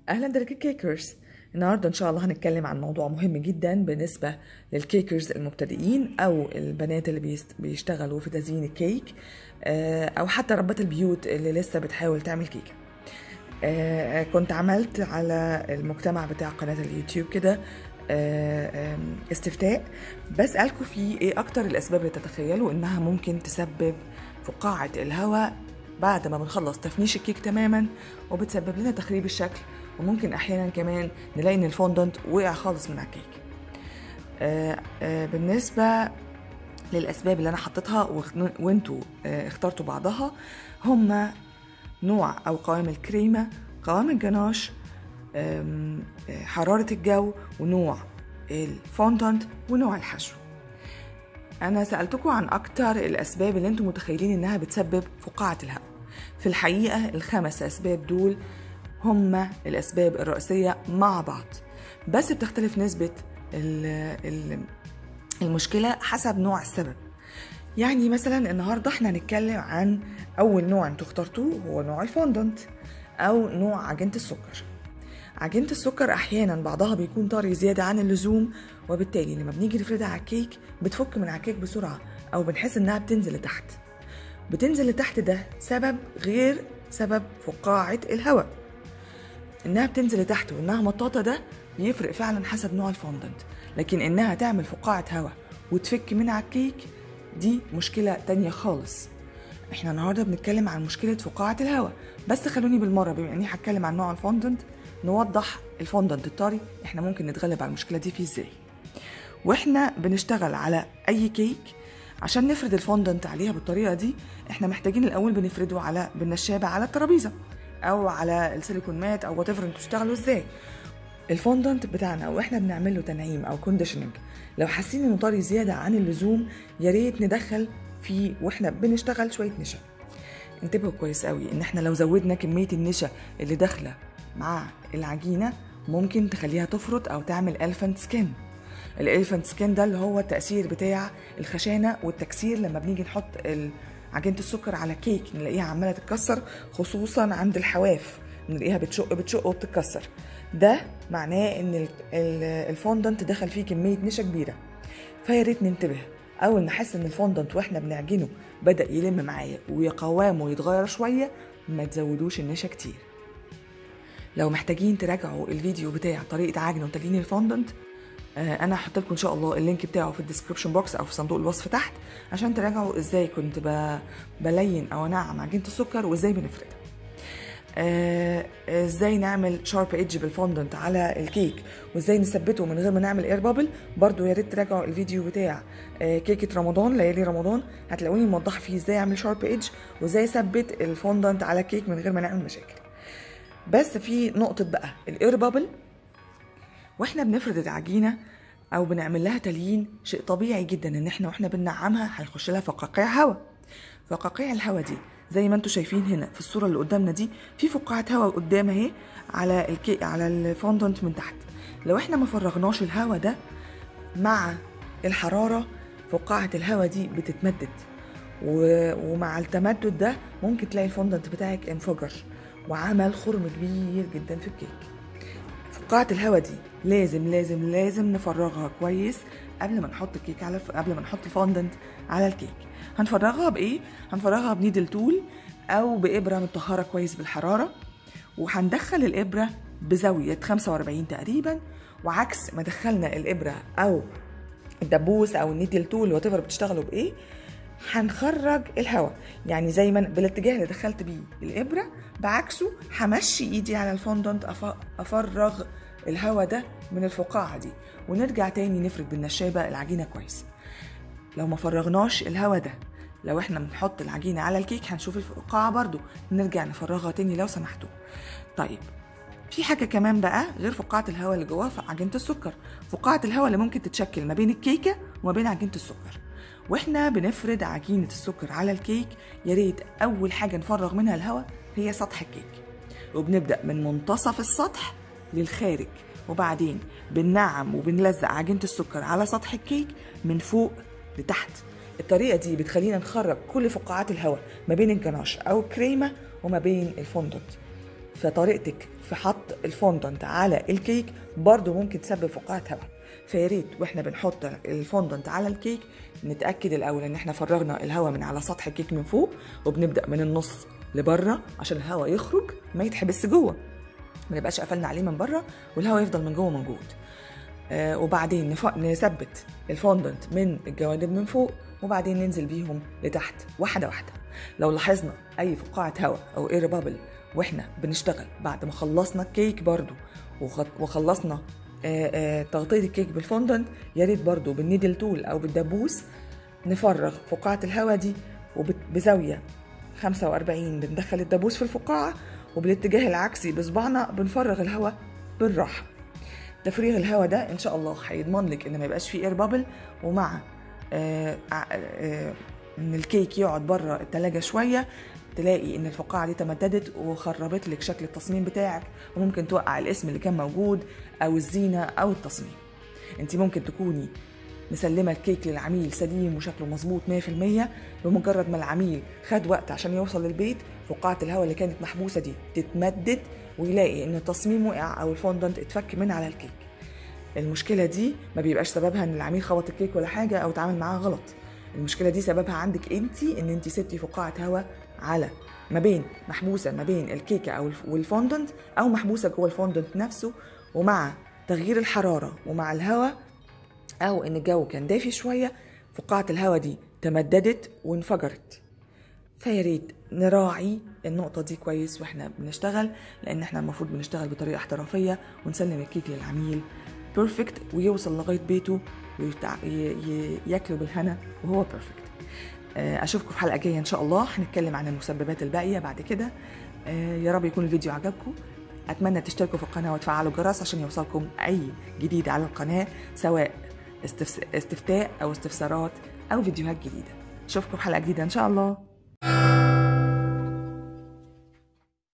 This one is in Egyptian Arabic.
اهلا درجة كيكرز النهارده ان شاء الله هنتكلم عن موضوع مهم جدا بالنسبه للكيكرز المبتدئين او البنات اللي بيست- بيشتغلوا في تزيين الكيك آه، او حتى ربات البيوت اللي لسه بتحاول تعمل كيكه آه، كنت عملت على المجتمع بتاع قناه اليوتيوب كده آه، آم، استفتاء بسألكم فيه ايه اكتر الاسباب اللي تتخيلوا انها ممكن تسبب فقاعة الهواء بعد ما بنخلص تفنيش الكيك تماما وبتسبب لنا تخريب الشكل وممكن احيانا كمان نلاقي ان الفوندنت وقع خالص من على الكيك آه، آه، بالنسبة للأسباب اللي أنا حطيتها واخت- وانتوا آه، اخترتوا بعضها هما نوع أو قوام الكريمة قوام الجناش آم، آه، حرارة الجو ونوع الفوندنت ونوع الحشو أنا سألتكم عن أكتر الأسباب اللي أنتم متخيلين إنها بتسبب فقاعة الهواء في الحقيقة الخمس أسباب دول هما الأسباب الرئيسية مع بعض بس بتختلف نسبة ال- ال- المشكلة حسب نوع السبب يعني مثلا النهاردة احنا هنتكلم عن أول نوع انتوا اخترتوه هو نوع الفوندنت أو نوع عجينة السكر عجينة السكر أحيانا بعضها بيكون طري زيادة عن اللزوم وبالتالي لما بنيجي نفردها على الكيك بتفك من على الكيك بسرعة أو بنحس إنها بتنزل لتحت بتنزل لتحت ده سبب غير سبب فقاعة الهواء انها بتنزل لتحت وانها مطاطه ده بيفرق فعلا حسب نوع الفوندنت لكن انها تعمل فقاعه هواء وتفك من على الكيك دي مشكله تانية خالص احنا النهارده بنتكلم عن مشكله فقاعه الهواء بس خلوني بالمره بما اني هتكلم عن نوع الفوندنت نوضح الفوندنت الطري احنا ممكن نتغلب على المشكله دي فيه ازاي واحنا بنشتغل على اي كيك عشان نفرد الفوندنت عليها بالطريقه دي احنا محتاجين الاول بنفرده على بالنشابه على الترابيزه او على السيليكون مات او وات ايفر انتوا بتشتغلوا ازاي الفوندنت بتاعنا واحنا بنعمل له تنعيم او كونديشننج لو حاسين انه طري زياده عن اللزوم يا ريت ندخل فيه واحنا بنشتغل شويه نشا انتبهوا كويس قوي ان احنا لو زودنا كميه النشا اللي داخله مع العجينه ممكن تخليها تفرط او تعمل الفنت سكين الالفنت سكين ده اللي هو التاثير بتاع الخشانه والتكسير لما بنيجي نحط ال- عجينه السكر على كيك نلاقيها عماله تتكسر خصوصا عند الحواف نلاقيها بتشق بتشق وبتتكسر ده معناه ان ال- ال- الفوندنت دخل فيه كميه نشا كبيره فيا ريت ننتبه اول ما احس ان الفوندنت واحنا بنعجنه بدا يلم معايا وقوامه يتغير شويه ما تزودوش النشا كتير لو محتاجين تراجعوا الفيديو بتاع طريقه عجن وتليين الفوندنت آه، انا هحط لكم ان شاء الله اللينك بتاعه في الديسكربشن بوكس او في صندوق الوصف تحت عشان تراجعوا ازاي كنت ب- بلين او انعم عجينه السكر وازاي بنفردها آه، ازاي نعمل شارب ايدج بالفوندنت على الكيك وازاي نثبته من غير ما نعمل اير بابل برضو يا ريت تراجعوا الفيديو بتاع آه، كيكه رمضان ليالي رمضان هتلاقوني موضحه فيه ازاي اعمل شارب ايدج وازاي اثبت الفوندنت على الكيك من غير ما نعمل مشاكل بس في نقطه بقى الاير بابل واحنا بنفرد العجينه او بنعمل لها تليين شيء طبيعي جدا ان احنا واحنا بننعمها هيخش لها فقاقيع هواء فقاقيع الهواء دي زي ما انتم شايفين هنا في الصوره اللي قدامنا دي في فقاعه هواء قدام اهي على الكي على الفوندنت من تحت لو احنا ما فرغناش الهواء ده مع الحراره فقاعه الهواء دي بتتمدد و... ومع التمدد ده ممكن تلاقي الفوندنت بتاعك انفجر وعمل خرم كبير جدا في الكيك فقاعة الهواء دي لازم لازم لازم نفرغها كويس قبل ما نحط الكيك على قبل ما نحط الفوندنت على الكيك هنفرغها بايه هنفرغها بنيدل تول او بابره مطهره كويس بالحراره وهندخل الابره بزاويه 45 تقريبا وعكس ما دخلنا الابره او الدبوس او النيدل تول وات بتشتغلوا بايه هنخرج الهواء يعني زي ما أنا- بالاتجاه اللي دخلت بيه الابره بعكسه همشي ايدي على الفوندنت أف- افرغ الهواء ده من الفقاعه دي ونرجع تاني نفرد بالنشابه العجينه كويس لو ما فرغناش الهواء ده لو احنا بنحط العجينه على الكيك هنشوف الفقاعه برضو نرجع نفرغها تاني لو سمحتوا طيب في حاجة كمان بقى غير فقاعة الهواء اللي جواه في عجينة السكر فقاعة الهواء اللي ممكن تتشكل ما بين الكيكة وما بين عجينة السكر واحنا بنفرد عجينة السكر على الكيك يا ريت أول حاجة نفرغ منها الهواء هي سطح الكيك وبنبدأ من منتصف السطح للخارج وبعدين بننعم وبنلزق عجينة السكر على سطح الكيك من فوق لتحت الطريقة دي بتخلينا نخرج كل فقاعات الهواء ما بين الجناش أو الكريمة وما بين الفوندنت فطريقتك في حط الفوندنت على الكيك برضو ممكن تسبب فقاعة هواء فيا ريت واحنا بنحط الفوندنت على الكيك نتاكد الاول ان احنا فرغنا الهواء من على سطح الكيك من فوق وبنبدا من النص لبره عشان الهواء يخرج ما يتحبس جوه ما نبقاش قفلنا عليه من بره والهواء يفضل من جوه موجود آه وبعدين نف... نثبت الفوندنت من الجوانب من فوق وبعدين ننزل بيهم لتحت واحدة واحدة لو لاحظنا أي فقاعة هواء أو اير بابل واحنا بنشتغل بعد ما خلصنا الكيك برضو وخلصنا آه آه تغطية الكيك بالفوندنت يا ريت برضو بالنيدل تول أو بالدبوس نفرغ فقاعة الهواء دي وبزاوية 45 بندخل الدبوس في الفقاعة وبالاتجاه العكسي بصبعنا بنفرغ الهواء بالراحة تفريغ الهواء ده ان شاء الله هيضمن لك ان ما يبقاش فيه اير بابل ومع آه آه ان الكيك يقعد بره التلاجة شوية تلاقي ان الفقاعة دي تمددت وخربت لك شكل التصميم بتاعك وممكن توقع الاسم اللي كان موجود او الزينة او التصميم انت ممكن تكوني مسلمه الكيك للعميل سليم وشكله مظبوط 100% بمجرد ما العميل خد وقت عشان يوصل للبيت فقاعه الهواء اللي كانت محبوسه دي تتمدد ويلاقي ان التصميم وقع او الفوندنت اتفك من على الكيك المشكله دي ما بيبقاش سببها ان العميل خبط الكيك ولا حاجه او اتعامل معاها غلط المشكله دي سببها عندك انت ان انت سبتي فقاعه هواء على ما بين محبوسه ما بين الكيكه او والفوندنت او محبوسه جوه الفوندنت نفسه ومع تغيير الحراره ومع الهواء او ان الجو كان دافي شويه فقاعه الهواء دي تمددت وانفجرت فيا ريت نراعي النقطه دي كويس واحنا بنشتغل لان احنا المفروض بنشتغل بطريقه احترافيه ونسلم الكيك للعميل بيرفكت ويوصل لغايه بيته وياكله بالهنا وهو بيرفكت اشوفكم في حلقه جايه ان شاء الله هنتكلم عن المسببات الباقيه بعد كده يا رب يكون الفيديو عجبكم اتمنى تشتركوا في القناه وتفعلوا الجرس عشان يوصلكم اي جديد على القناه سواء استفتاء او استفسارات او فيديوهات جديده اشوفكم في حلقه جديده ان شاء الله